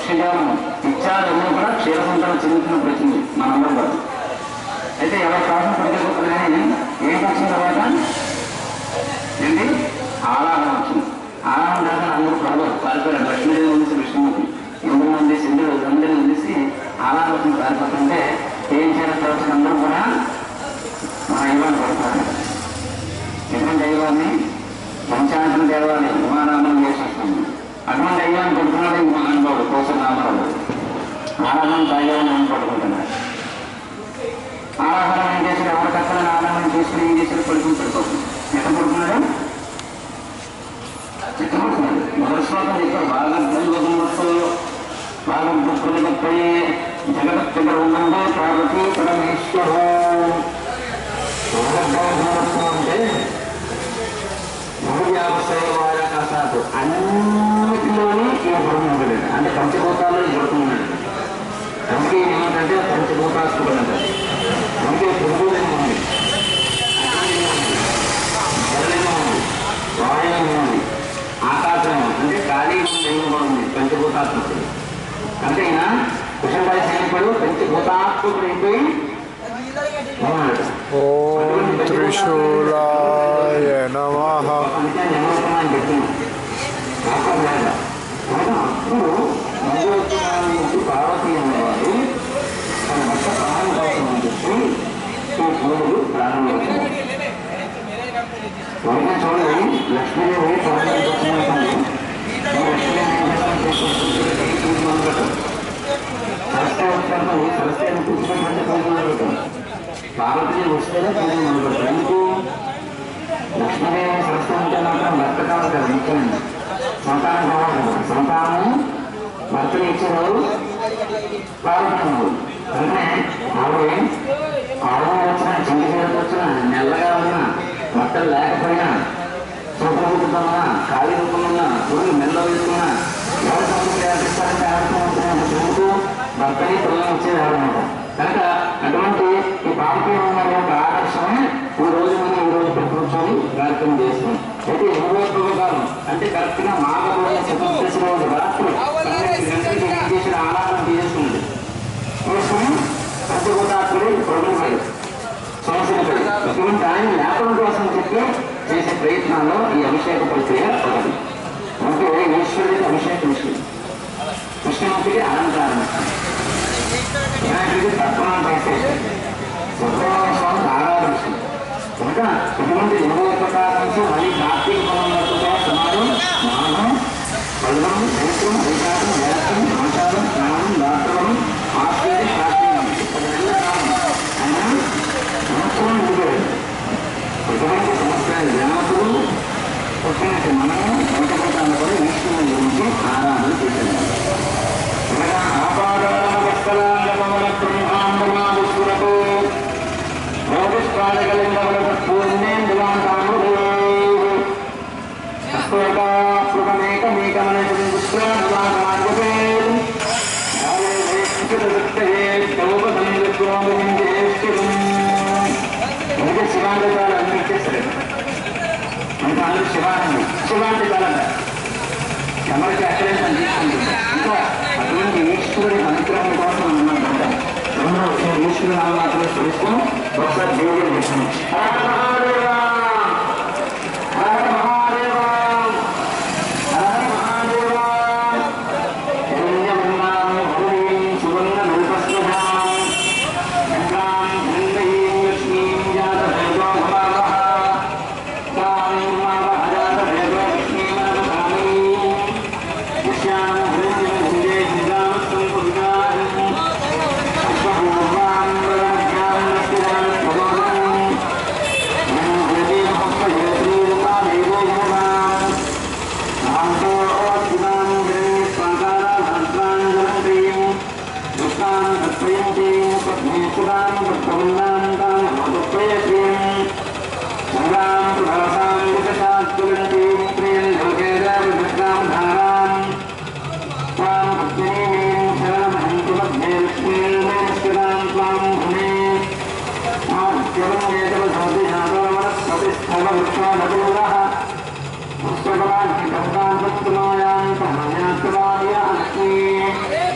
పక్షిజాలం ఇచ్చారన్నీ కూడా క్షీర సంతానం చెందుతున్న వచ్చింది మనందరం కూడా అయితే ఎవరి కోసం పడిపోతుంది కానీ ఏంటి వచ్చిన తర్వాత ఏంటి ఆలాహం వచ్చింది ఆలాహం దాకా అందరూ పడవరు పారిపోయారు లక్ష్మీదేవి నుంచి విష్ణుమూర్తి ఇంద్రుని వందేసి ఇంద్రుడు అందరిని వందేసి ఆలాహం వచ్చిన పారిపోతుంటే ఏం చేయాలి తర్వాత అందరూ కూడా మా అయ్యవాన్ని పడతారు ఎటువంటి దైవాన్ని పంచాయతన దేవాన్ని ఉమానామం చేసేస్తాము అటువంటి దైవాన్ని పడుతున్నాడు ఈ మహానుభావుడు కోసం రామారావు ఆరాధన దైవాన్ని పడుకుంటున్నాడు ఆహారం ఏం చేశాడు ఎవరి కష్టం ఆహారం తీసుకుని ఏం చేశాడు పడుకుని పడుకోవచ్చు ఎక్కడ పడుకున్నాడు ఎక్కడ పడుకున్నాడు మొదటి శ్లోకం చెప్పాడు బాగా దైవతో బాగా దుఃఖులపై జగత్ ఉందంటే పార్వతీ పరమేశ్వరు అంటే వ్యవసాయ కసాదు అన్నిటిలోని ఈ గుణం ఉండలేదు అంటే పంచభూతాల్లో ఈ గుణం ఉన్నాడు అందుకే ఏమిటంటే పంచభూతాస్తుడు అంటారు అందుకే పురుగులేమో ఉంది జలమేమో ఉంది వాయువేమో ఉంది ఆకాశం అంటే ఖాళీ దైవం కూడా ఉంది పంచభూతాత్మకుడు అంటే ఈయన కృష్ణరాజ సైనికుడు పంచభూతాత్మకుడు అయిపోయి ఉన్నాడు ఓం త్రిశూలాయ నమ అందుకే నిమోత్సవాన్ని పెట్టింది కాకుండా అప్పుడు నుంచి పార్వతీ అనేవారు తన భర్త ప్రాణం కోసం అని చెప్పి ఈ పూలు ప్రారంభించారు వెంటనే చూడండి లక్ష్మీదేవి ప్రాణం కోసం ఉంటుంది సరస్వతి వస్తాను సరస్వతిని కూర్చున్నటువంటి పూజలు పార్వతీ వస్తేనే పూజలు మొదలుపెడతారు ఎందుకు లక్ష్మీదేవి సరస్వతి ఉంటే మాత్రం భర్త కావాలి కదా ముఖ్యమైనది సంతానం కావాలి కదా సంతానం భర్తని ఇచ్చేవారు పాల్గొన్నారు అంటే ఆవిడ ఆవు వచ్చిన చిండి చేతి వచ్చిన నెల్లగా ఉన్నా బట్టలు లేకపోయినా సూపరూపుతున్నా ఖాళీ రూపంలో పురుగు మెల్ల వేసుకున్నా ఎవరు సంతృప్తి ఏర్పిస్తారంటే ఆడుతున్న చూపుతూ భర్తని పిల్లలు వచ్చేది ఆడమాట కనుక అటువంటి ఈ పాపకీయ యొక్క ఆకర్షణ ఈ రోజు మనం ఈ రోజు ఇక్కడ కూర్చొని కార్యక్రమం చేస్తాం అయితే ఇరవై కాలం అంటే కరెక్ట్ గా మాఘంలో చతుర్దశి రోజు రాత్రి పన్నెండు గంటలకి ఏం చేసిన ఆహారం తీసేస్తుంది తీసుకుని పంచభూతాత్ముడు ప్రభుత్వం సంవత్సరం ఇటువంటి ఆయన లేపడం కోసం చెప్పి చేసే ప్రయత్నాల్లో ఈ అభిషేక ప్రక్రియ ఒకటి అంటే ఈశ్వరుడికి అభిషేకం ఇస్తుంది కృష్ణమూర్తికి అలంకారం వినాయకుడికి తర్పణం చేసేసి సుబ్రహ్మణ్య స్వామికి ఆరాధిస్తుంది కనుక ఇటువంటి ఇరవై ఒక్క కాలం నుంచి మళ్ళీ కార్తీక పదం వరకు కూడా సుమారు మాఘం పల్లం చైత్రం వైశాఖం వేసం ఆషాఢం శ్రావణం భాద్రవం ఆశ్చర్య కార్తీకం పది నెలల కాలం ఆయన సంవత్సరం ఉండిపోయాడు ఎటువంటి సంవత్సరాలు జనాభులు పుట్టినట్టు మనము పంచభూతాలను కూడా ఈశ్వరుని గురించి ఆరాధన చేశారు అనగా ఆపాదాన వస్త్రాంగమన బ్రహ్మాండమాదుసురకు రోగిష్టాలగలింగముల పూర్ణేందువాంతాము అందుకే శివాంగాలు అన్ని ఇచ్చేస్తారు అంటే అందరూ శివానండి శివాంగాలంట ఎవరికి అక్కడే పనిచేస్తుంది ఇంకా అటువంటి ఈశ్వరుడి అనుగ్రహం కోసం మనం ఉన్నాం రెండో విషయం ఈశ్వరుడు నామాత్రమే తెలుస్తూ ఒకసారి దేవుడు చేస్తాం హర మహాదేవ హర మహాదేవ హర మహాదేవ హిరణ్యవర్ణాం హృదయం సువర్ణ నల్పస్వభాం గంగాం గంగయీం లక్ష్మీం జాతభేదో భవావహ తాం మావహజాతభేదో లక్ష్మీమనమధామయీం విశ్యాం హృదయం హృదయ హిదామస్తం పురుషాం అశ్వపూర్వాం వరమధ్యాం నస్తిదాం ప్రబోధం మనం హృదయం పప్పయేత్రీరూపాదేవో భవాం నాంతో ఓత్తిమాం గణే స్వాకారాభద్రాం జలంత్రీం దుఃఖాం తత్వయంతీం పద్మేశ్వరాం తత్వన్నాం తాం మధుప్రయత్రీం సంగాం ప్రభాసాం వికటాత్తులంతీం ప్రియం లోకేదావిభద్రాం ధారాం త్వాం పద్మనీమీం శరణమహంతు మధ్యే లక్ష్మీర్మేశ్వరాం త్వాం భుమే ఆదిత్యవం ఏతవసోదిహాతవనస్పతిస్థలవృక్షోనదూరः పుష్పవాన్ కర్తాం తత్తుమాయాం తమాయాత్వాయ లక్ష్మీ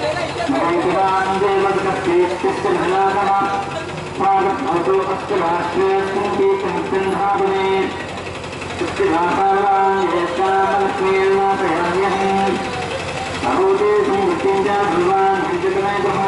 यस्य भयातः स्वागतभवतो अस्य राष्ट्रेऽस्मिन् कीर्तनित्यन्धातुने तस्य भाषावान् येषामलक्ष्मीर्नाथयान्यः अभूते संवृत्तिं च भगवान् पञ्चकमेकः